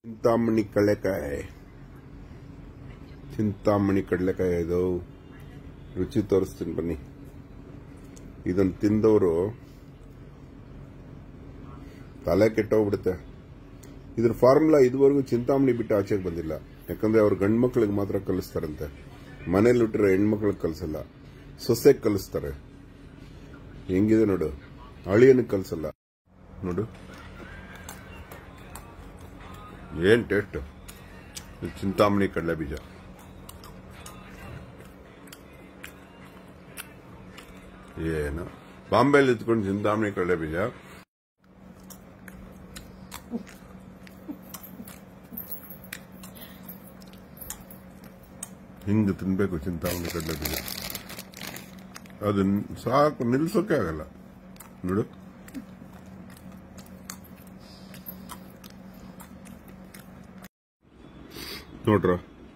ಚಿಂತಾಮಣಿ ಕಡಲೆಕಾಯಿ ಚಿಂತಾಮಣಿ ಕಡಲೆಕಾಯಿ ಇದು ರುಚಿ ತೋರಿಸ್ತೀನಿ ಬನ್ನಿ ಇದನ್ನ ತಿಂದವರು ತಲೆ ಕೆಟ್ಟೋಗ್ಬಿಡುತ್ತೆ ಇದ್ರ ಫಾರ್ಮುಲಾ ಇದುವರೆಗೂ ಚಿಂತಾಮಣಿ ಬಿಟ್ಟು ಆಚೆಗೆ ಬಂದಿಲ್ಲ ಯಾಕಂದ್ರೆ ಅವ್ರು ಗಂಡು ಮಕ್ಳಿಗೆ ಮಾತ್ರ ಕಲಿಸ್ತಾರಂತೆ ಮನೇಲಿ ಹುಟ್ಟಿರೋ ಹೆಣ್ಮಕ್ಳಿಗೆ ಕಲಿಸಲ್ಲ ಸೊಸೆಗೆ ಕಲಿಸ್ತಾರೆ ಹೆಂಗಿದೆ ನೋಡು ಅಳಿಯನಿಗೆ ಕಲಿಸಲ್ಲ ನೋಡು ಏನ್ ಟೇಸ್ಟ್ ಚಿಂತಾಮಣಿ ಕಡಲೆ ಬೀಜ ಏನು ಬಾಂಬೆಲಿ ಇದ್ಕೊಂಡು ಚಿಂತಾಮಣಿ ಕಡಲೆ ಬೀಜ ಹಿಂಗೆ ತಿನ್ಬೇಕು ಚಿಂತಾಮಣಿ ಕಡಲೆ ಬೀಜ ಅದನ್ನ ಸಾಕು ನಿಲ್ಸೋಕೆ ಆಗಲ್ಲ ನೋಡು ನೋಡ್ರ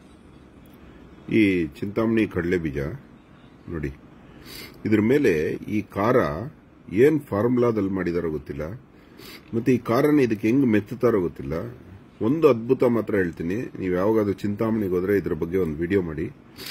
ಈ ಚಿಂತಾಮಣಿ ಕಡಲೆ ಬೀಜ ನೋಡಿ ಇದ್ರ ಮೇಲೆ ಈ ಖಾರ ಏನ್ ಫಾರ್ಮುಲಾದಲ್ಲಿ ಮಾಡಿದಾರೋ ಗೊತ್ತಿಲ್ಲ ಮತ್ತೆ ಈ ಖಾರನ ಇದಕ್ಕೆ ಹೆಂಗ್ ಮೆತ್ತುತ್ತಾರೋ ಗೊತ್ತಿಲ್ಲ ಒಂದು ಅದ್ಭುತ ಮಾತ್ರ ಹೇಳ್ತೀನಿ ನೀವು ಯಾವಾಗಾದ್ರೂ ಚಿಂತಾಮಣಿಗೆ ಹೋದ್ರೆ ಇದ್ರ ಬಗ್ಗೆ ಒಂದು ವಿಡಿಯೋ ಮಾಡಿ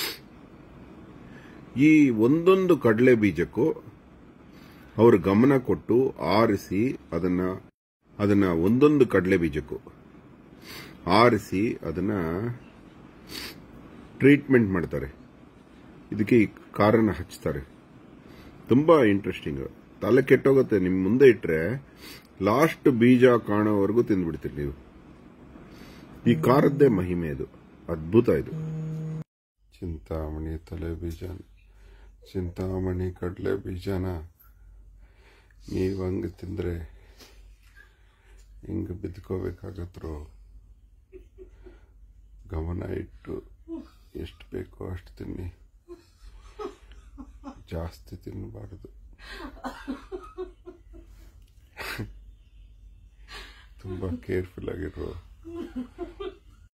ಈ ಒಂದೊಂದು ಕಡಲೆ ಬೀಜಕ್ಕೂ ಅವರು ಗಮನ ಕೊಟ್ಟು ಆರಿಸಿ ಅದನ್ನ ಅದನ್ನ ಒಂದೊಂದು ಕಡಲೆ ಬೀಜಕ್ಕೂ ಆರಿಸಿ ಅದನ್ನ ಟ್ರೀಟ್ಮೆಂಟ್ ಮಾಡ್ತಾರೆ ಇದಕ್ಕೆ ಈ ಖಾರನ ಹಚ್ತಾರೆ ತುಂಬಾ ಇಂಟ್ರೆಸ್ಟಿಂಗ್ ತಲೆ ಕೆಟ್ಟೋಗುತ್ತೆ ನಿಮ್ ಮುಂದೆ ಇಟ್ರೆ ಲಾಸ್ಟ್ ಬೀಜ ಕಾಣೋವರೆಗೂ ತಿಂದ್ಬಿಡ್ತೀರಿ ನೀವು ಈ ಖಾರದ್ದೇ ಮಹಿಮೆ ಇದು ಅದ್ಭುತ ಇದು ಚಿಂತಾಮಣಿ ತಲೆ ಬೀಜ ಚಿಂತಾಮಣಿ ಕಡಲೆ ಬೀಜನ ನೀವು ಹಂಗೆ ತಿಂದ್ರೆ ಹಿಂಗೆ ಬಿದ್ಕೋಬೇಕಾಗತ್ರೋ ಗಮನ ಇಟ್ಟು ಎಷ್ಟು ಬೇಕೋ ಅಷ್ಟು ತಿನ್ನಿ ಜಾಸ್ತಿ ತಿನ್ನಬಾರದು ತುಂಬ ಕೇರ್ಫುಲ್ ಆಗಿರೋ